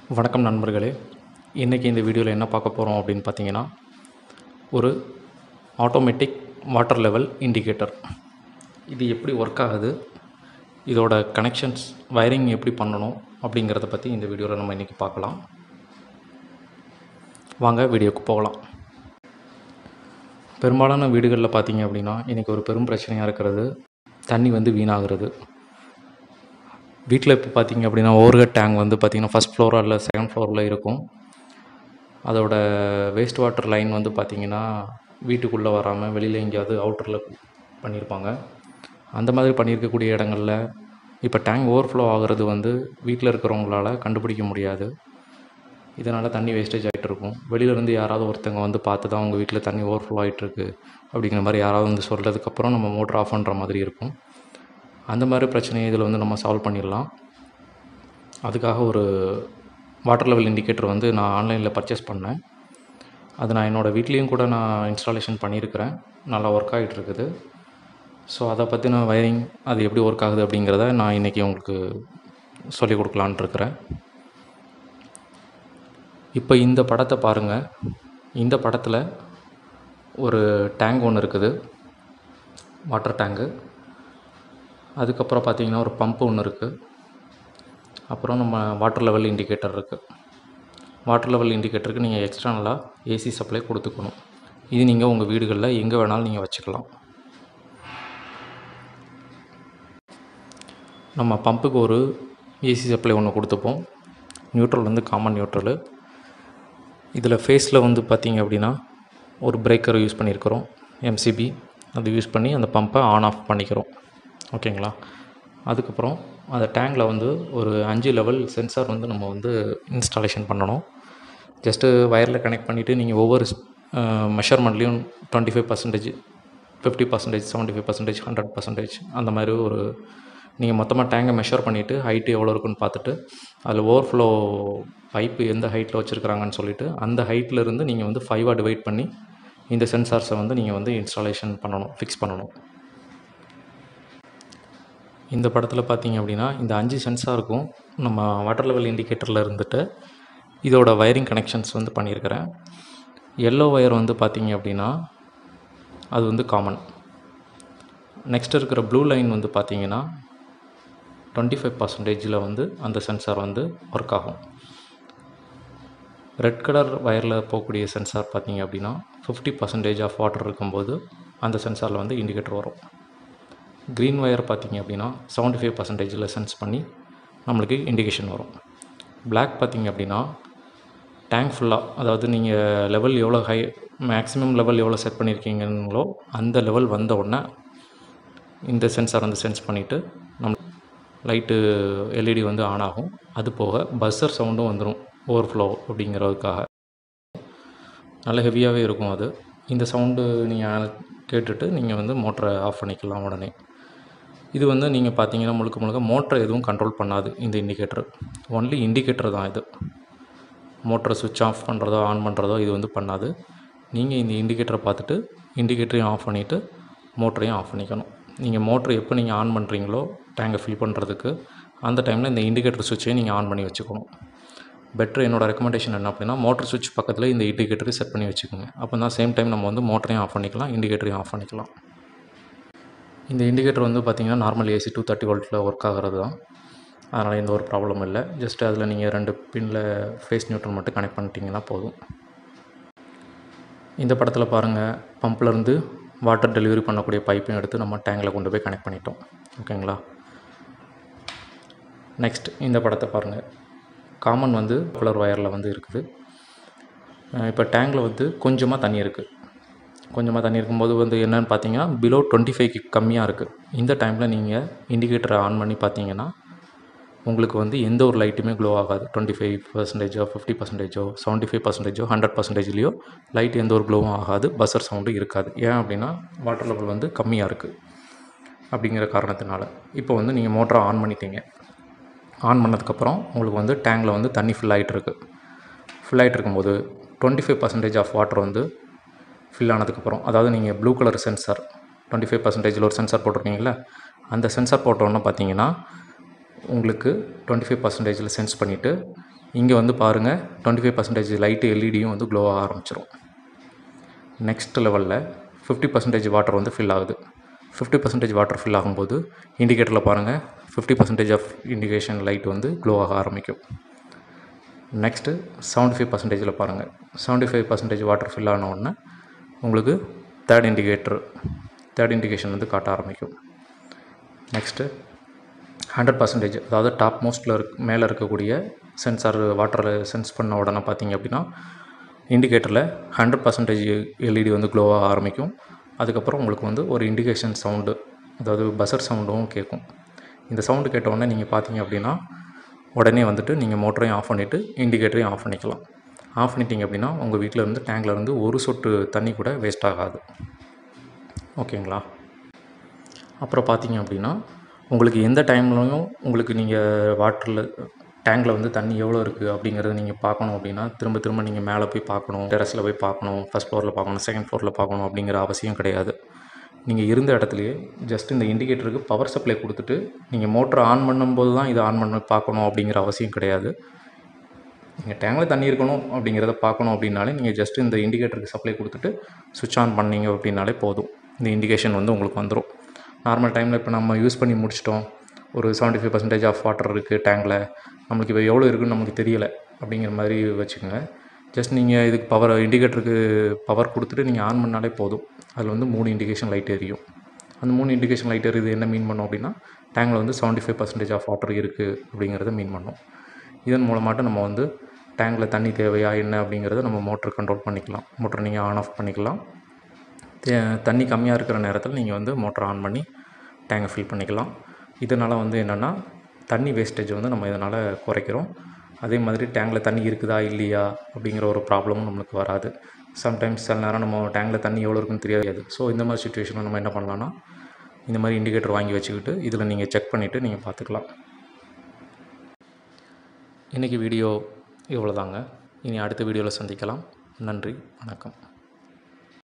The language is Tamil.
வணக்கம் நண்பர்களே இன்றைக்கி இந்த வீடியோவில் என்ன பார்க்க போகிறோம் அப்படின்னு பார்த்தீங்கன்னா ஒரு ஆட்டோமேட்டிக் வாட்டர் லெவல் இண்டிகேட்டர் இது எப்படி ஒர்க் ஆகுது இதோட கனெக்ஷன்ஸ் வயரிங் எப்படி பண்ணணும் அப்படிங்கிறத பற்றி இந்த வீடியோவில் நம்ம இன்றைக்கி பார்க்கலாம் வாங்க வீடியோக்கு போகலாம் பெரும்பாலான வீடுகளில் பார்த்தீங்க அப்படின்னா இன்றைக்கி ஒரு பெரும் பிரச்சனையாக இருக்கிறது தண்ணி வந்து வீணாகிறது வீட்டில் இப்போ பார்த்தீங்க அப்படின்னா ஓவர்ஹெட் டேங்க் வந்து பார்த்திங்கன்னா ஃபஸ்ட் ஃப்ளோர் இல்லை செகண்ட் ஃப்ளோரில் இருக்கும் அதோட வேஸ்ட் வாட்டர் லைன் வந்து பார்த்திங்கன்னா வீட்டுக்குள்ளே வராமல் வெளியில் எங்கேயாவது அவுட்டரில் பண்ணியிருப்பாங்க அந்த மாதிரி பண்ணியிருக்கக்கூடிய இடங்களில் இப்போ டேங்க் ஓவர்ஃப்ளோ ஆகிறது வந்து வீட்டில் இருக்கிறவங்களால கண்டுபிடிக்க முடியாது இதனால் தண்ணி வேஸ்டேஜ் ஆகிட்டு இருக்கும் வெளியிலேருந்து யாராவது ஒருத்தங்க வந்து பார்த்து தான் உங்கள் வீட்டில் தண்ணி ஓவர்ஃப்ளோ ஆகிட்டுருக்கு அப்படிங்கிற மாதிரி யாராவது வந்து சொல்கிறதுக்கப்புறம் நம்ம மோட்டர் ஆஃப் பண்ணுற மாதிரி இருக்கும் அந்த மாதிரி பிரச்சனையை இதில் வந்து நம்ம சால்வ் பண்ணிடலாம் அதுக்காக ஒரு வாட்டர் லெவல் இண்டிகேட்டர் வந்து நான் ஆன்லைனில் பர்ச்சேஸ் பண்ணேன் அது நான் என்னோடய வீட்லேயும் கூட நான் இன்ஸ்டாலேஷன் பண்ணியிருக்கிறேன் நல்லா ஒர்க் ஆகிட்டு இருக்குது ஸோ அதை பற்றின வயரிங் அது எப்படி ஒர்க் ஆகுது அப்படிங்கிறத நான் இன்றைக்கி உங்களுக்கு சொல்லிக் கொடுக்கலான்ட்டு இருக்கிறேன் இப்போ இந்த படத்தை பாருங்கள் இந்த படத்தில் ஒரு டேங்க் ஒன்று இருக்குது வாட்டர் டேங்கு அதுக்கப்புறம் பார்த்தீங்கன்னா ஒரு பம்பு ஒன்று இருக்குது அப்புறம் நம்ம வாட்டர் லெவல் இண்டிகேட்டர் இருக்குது வாட்டர் லெவல் இண்டிகேட்டருக்கு நீங்கள் எக்ஸ்டர்னலாக ஏசி சப்ளை கொடுத்துக்கணும் இது நீங்கள் உங்கள் வீடுகளில் எங்கே வேணாலும் நீங்கள் வச்சுக்கலாம் நம்ம பம்புக்கு ஒரு ஏசி சப்ளை ஒன்று கொடுத்துப்போம் நியூட்ரல் வந்து காமன் நியூட்ரலு இதில் ஃபேஸில் வந்து பார்த்திங்க அப்படின்னா ஒரு பிரேக்கர் யூஸ் பண்ணியிருக்கிறோம் எம்சிபி அது யூஸ் பண்ணி அந்த பம்பை ஆன் ஆஃப் பண்ணிக்கிறோம் ஓகேங்களா அதுக்கப்புறம் அந்த டேங்கில் வந்து ஒரு அஞ்சு லெவல் சென்சார் வந்து நம்ம வந்து இன்ஸ்டாலேஷன் பண்ணணும் ஜஸ்ட்டு வயரில் கனெக்ட் பண்ணிவிட்டு நீங்கள் ஒவ்வொரு மெஷர்மெண்ட்லேயும் twenty five percentage fifty percentage seventy five percentage hundred percentage அந்த மாதிரி ஒரு நீங்கள் மொத்தமாக டேங்கை மெஷர் பண்ணிவிட்டு ஹைட்டு எவ்வளோ இருக்குன்னு பார்த்துட்டு அதில் ஓவர்ஃப்ளோ பைப்பு எந்த ஹைட்டில் வச்சுருக்குறாங்கன்னு சொல்லிவிட்டு அந்த ஹைட்டில் இருந்து நீங்கள் வந்து ஃபைவாக டிவைட் பண்ணி இந்த சென்சார்ஸை வந்து நீங்கள் வந்து இன்ஸ்டாலேஷன் பண்ணணும் ஃபிக்ஸ் பண்ணணும் இந்த படத்தில் பார்த்தீங்க அப்படின்னா இந்த அஞ்சு சென்சாருக்கும் நம்ம வாட்டர் லெவல் இண்டிகேட்டரில் இருந்துட்டு இதோட வயரிங் கனெக்ஷன்ஸ் வந்து பண்ணியிருக்கிறேன் எல்லோ ஒயர் வந்து பார்த்தீங்க அப்படின்னா அது வந்து காமன் நெக்ஸ்ட் இருக்கிற ப்ளூ லைன் வந்து பார்த்தீங்கன்னா டுவெண்ட்டி ஃபைவ் பர்சன்டேஜில் வந்து அந்த சென்சார் வந்து ஒர்க் ஆகும் ரெட் கலர் வயரில் போகக்கூடிய சென்சார் பார்த்தீங்க அப்படின்னா ஃபிஃப்டி பர்சன்டேஜ் ஆஃப் வாட்டர் இருக்கும்போது அந்த சென்சாரில் வந்து இண்டிகேட்டர் வரும் க்ரீன் ஒயர் பார்த்தீங்க அப்படின்னா செவன்ட்டி ஃபைவ் பர்சன்டேஜில் சென்ஸ் பண்ணி நம்மளுக்கு இண்டிகேஷன் வரும் பிளாக் பார்த்தீங்க அப்படின்னா டேங்க் ஃபுல்லாக அதாவது நீங்கள் லெவல் எவ்வளோ ஹை மேக்ஸிமம் லெவல் எவ்வளோ செட் பண்ணியிருக்கீங்களோ அந்த லெவல் வந்த உடனே இந்த சென்சார் வந்து சென்ஸ் பண்ணிவிட்டு நம்ம லைட்டு எல்இடி வந்து ஆன் ஆகும் அது போக பஸ்ஸர் சவுண்டும் வந்துடும் ஓவர்ஃப்ளோ அப்படிங்கிறதுக்காக நல்ல ஹெவியாகவே இருக்கும் அது இந்த சவுண்டு நீங்கள் கேட்டுட்டு நீங்கள் வந்து மோட்டரை ஆஃப் பண்ணிக்கலாம் உடனே இது வந்து நீங்கள் பார்த்தீங்கன்னா முழுக்க முழுக்க மோட்டரை எதுவும் கண்ட்ரோல் பண்ணாது இந்த இண்டிகேட்டர் ஒன்லி இண்டிகேட்டர் தான் இது மோட்டரை சுவிட்ச் ஆஃப் பண்ணுறதோ ஆன் பண்ணுறதோ இது வந்து பண்ணாது நீங்கள் இந்த இண்டிகேட்டரை பார்த்துட்டு இண்டிகேட்டரையும் ஆஃப் பண்ணிவிட்டு மோட்டரையும் ஆஃப் பண்ணிக்கணும் நீங்கள் மோட்ரு எப்போ நீங்கள் ஆன் பண்ணுறீங்களோ டேங்கை ஃபில் பண்ணுறதுக்கு அந்த டைமில் இந்த இண்டிகேட்டர் சுவிட்சையும் நீங்கள் ஆன் பண்ணி வச்சுக்கணும் பெட்ரு என்னோடய ரெக்கமெண்டேஷன் என்ன அப்படின்னா மோட்டர் சுவிட்ச் பக்கத்தில் இந்த இண்டிகேட்டரை செட் பண்ணி வச்சுக்கோங்க அப்போ தான் சேம் டைம் நம்ம வந்து மோட்டரையும் ஆஃப் பண்ணிக்கலாம் இண்டிகேட்டரையும் ஆஃப் பண்ணிக்கலாம் இந்த இண்டிகேட்டர் வந்து பார்த்திங்கன்னா நார்மல் ஏசி டூ தேர்ட்டி வோல்ட்டில் ஒர்க் ஆகிறது தான் அதனால் எந்த ஒரு ப்ராப்ளமும் இல்லை ஜஸ்ட் அதில் நீங்கள் ரெண்டு பின்னில் ஃபேஸ் நியூட்ரல் மட்டும் கனெக்ட் பண்ணிட்டீங்கன்னா போதும் இந்த படத்தில் பாருங்கள் பம்ப்லேருந்து வாட்டர் டெலிவரி பண்ணக்கூடிய பைப்பையும் எடுத்து நம்ம டேங்கில் கொண்டு போய் கனெக்ட் பண்ணிட்டோம் ஓகேங்களா நெக்ஸ்ட் இந்த படத்தை பாருங்கள் காமன் வந்து கலர் ஒயரில் வந்து இருக்குது இப்போ டேங்கில் வந்து கொஞ்சமாக தண்ணி இருக்குது கொஞ்சமாக தண்ணி இருக்கும்போது வந்து என்னென்னு பார்த்தீங்கன்னா பிலோ டுவெண்ட்டி ஃபைவ்க்கு கம்மியாக இருக்குது இந்த டைமில் நீங்கள் இண்டிகேட்டரை ஆன் பண்ணி பார்த்தீங்கன்னா உங்களுக்கு வந்து எந்த ஒரு லைட்டுமே க்ளோ ஆகாது டுவெண்ட்டி ஃபைவ் பர்சன்டேஜோ ஃபிஃப்டி பர்சன்டேஜோ செவன்ட்டி ஃபைவ் பர்சன்டேஜோ ஹண்ட்ரட் பர்சன்டேஜ்லேயோ லைட் எந்த ஒரு க்ளோவும் ஆகாது பஸ்ஸர் சவுண்டும் இருக்காது ஏன் அப்படின்னா வாட்டர் லெவல் வந்து கம்மியாக இருக்குது அப்படிங்கிற காரணத்தினால இப்போ வந்து நீங்கள் மோட்டரை ஆன் பண்ணிட்டீங்க ஆன் பண்ணதுக்கப்புறம் உங்களுக்கு வந்து டேங்கில் வந்து தண்ணி ஃபில் ஆகிட்டு இருக்கு ஃபில் ஆகிட்டு இருக்கும்போது twenty five percentage of water வந்து ஃபில் ஆனதுக்கப்புறம் அதாவது நீங்கள் blue colour sensor twenty five பர்சன்டேஜில் ஒரு சென்சார் போட்டிருக்கீங்களா அந்த சென்சார் போட்டோன்னே பார்த்தீங்கன்னா உங்களுக்கு டுவெண்ட்டி ஃபைவ் பர்சன்டேஜில் சென்ஸ் பண்ணிவிட்டு இங்கே வந்து பாருங்கள் டுவெண்ட்டி ஃபைவ் பர்சன்டேஜ் லைட்டு எல்இடியும் வந்து க்ளோ ஆக ஆரம்பிச்சிரும் நெக்ஸ்ட் லெவலில் ஃபிஃப்டி பர்சன்டேஜ் வாட்டர் வந்து ஃபில் ஆகுது ஃபிஃப்டி பர்சன்டேஜ் வாட்டர் ஃபில் ஆகும்போது இண்டிகேட்டரில் பாருங்கள் fifty percentage of indication light வந்து க்ளோ ஆக ஆரம்பிக்கும் நெக்ஸ்ட்டு செவன்ட்டி ஃபைவ் பர்சன்டேஜில் பாருங்கள் seventy five percentage water fill ஆன உடனே உங்களுக்கு தேர்ட் இண்டிகேட்டர் தேர்ட் இண்டிகேஷன் வந்து காட்ட ஆரம்பிக்கும் நெக்ஸ்ட்டு ஹண்ட்ரட் பர்சன்டேஜ் அதாவது டாப் மோஸ்ட்டில் இருக் மேலே இருக்கக்கூடிய சென்சார் வாட்டரில் சென்ஸ் பண்ண உடனே பார்த்தீங்க அப்படின்னா இண்டிகேட்டரில் ஹண்ட்ரட் பர்சன்டேஜ் எல்இடி வந்து க்ளோவாக ஆரம்பிக்கும் அதுக்கப்புறம் உங்களுக்கு வந்து ஒரு இண்டிகேஷன் சவுண்டு அதாவது பசர் சவுண்டும் கேட்கும் இந்த சவுண்டு கேட்ட உடனே நீங்கள் பார்த்தீங்க அப்படின்னா உடனே வந்துட்டு நீங்கள் மோட்டரையும் ஆஃப் பண்ணிவிட்டு இண்டிகேட்டரையும் ஆஃப் பண்ணிக்கலாம் ஆஃப் பண்ணிட்டீங்க அப்படின்னா உங்கள் வீட்டில் இருந்து டேங்கில் இருந்து ஒரு சொட்டு தண்ணி கூட வேஸ்ட் ஆகாது ஓகேங்களா அப்புறம் பார்த்தீங்க அப்படின்னா உங்களுக்கு எந்த டைம்லையும் உங்களுக்கு நீங்கள் வாட்டரில் டேங்கில் வந்து தண்ணி எவ்வளோ இருக்குது அப்படிங்கிறத நீங்கள் பார்க்கணும் அப்படின்னா திரும்ப திரும்ப நீங்கள் மேலே போய் பார்க்கணும் டெரஸில் போய் பார்க்கணும் ஃபஸ்ட் ஃப்ளோரில் பார்க்கணும் செகண்ட் ஃப்ளோரில் பார்க்கணும் அப்படிங்கிற அவசியம் கிடையாது நீங்கள் இருந்த இடத்துலையே ஜஸ்ட் இந்த இண்டிகேட்டருக்கு பவர் சப்ளை கொடுத்துட்டு நீங்கள் மோட்டர் ஆன் பண்ணும்போது தான் இதை ஆன் பண்ண பார்க்கணும் அப்படிங்கிற அவசியம் கிடையாது நீங்கள் டேங்கில் தண்ணி இருக்கணும் அப்படிங்கிறத பார்க்கணும் அப்படின்னாலே நீங்கள் ஜஸ்ட் இந்த இண்டிகேட்டருக்கு சப்ளை கொடுத்துட்டு சுவிட்ச் ஆன் பண்ணீங்க அப்படின்னாலே போதும் இந்த இண்டிகேஷன் வந்து உங்களுக்கு வந்துடும் நார்மல் டைமில் இப்போ நம்ம யூஸ் பண்ணி முடிச்சிட்டோம் ஒரு seventy five percentage of water இருக்குது டேங்கில் நம்மளுக்கு இப்போ எவ்வளோ இருக்குன்னு நமக்கு தெரியலை அப்படிங்கிற மாதிரி வச்சுக்கோங்க ஜஸ்ட் நீங்கள் இதுக்கு பவர் இண்டிகேட்டருக்கு பவர் கொடுத்துட்டு நீங்கள் ஆன் பண்ணாலே போதும் அதில் வந்து மூணு இண்டிகேஷன் லைட் எரியும் அந்த மூணு இண்டிகேஷன் லைட் எரியுது என்ன மீன் பண்ணும் அப்படின்னா டேங்கில் வந்து seventy five percentage of water இருக்குது அப்படிங்கிறத மீன் பண்ணும் இதன் மூலமாட்டு நம்ம வந்து டேங்கில் தண்ணி தேவையா என்ன அப்படிங்கிறத நம்ம மோட்டர் கண்ட்ரோல் பண்ணிக்கலாம் மோட்டர் நீங்கள் ஆன் ஆஃப் பண்ணிக்கலாம் தே- தண்ணி கம்மியாக இருக்கிற நேரத்தில் நீங்கள் வந்து மோட்டர் ஆன் பண்ணி டேங்கை ஃபில் பண்ணிக்கலாம் இதனால் வந்து என்னென்னா தண்ணி வேஸ்டேஜ் வந்து நம்ம இதனால் குறைக்கிறோம் அதே மாதிரி டேங்கில் தண்ணி இருக்குதா இல்லையா அப்படிங்கிற ஒரு ப்ராப்ளமும் நம்மளுக்கு வராது சம்டைம்ஸ் சில நேரம் நம்ம டேங்கில் தண்ணி எவ்வளோ இருக்குன்னு தெரியாது ஸோ இந்த மாதிரி சுச்சுவேஷனில் நம்ம என்ன பண்ணலாம்னா இந்த மாதிரி இண்டிகேட்டர் வாங்கி வச்சுக்கிட்டு இதில் நீங்கள் செக் பண்ணிவிட்டு நீங்கள் பார்த்துக்கலாம் இன்றைக்கி வீடியோ இவ்வளோதாங்க இனி அடுத்த வீடியோவில் சந்திக்கலாம் நன்றி வணக்கம்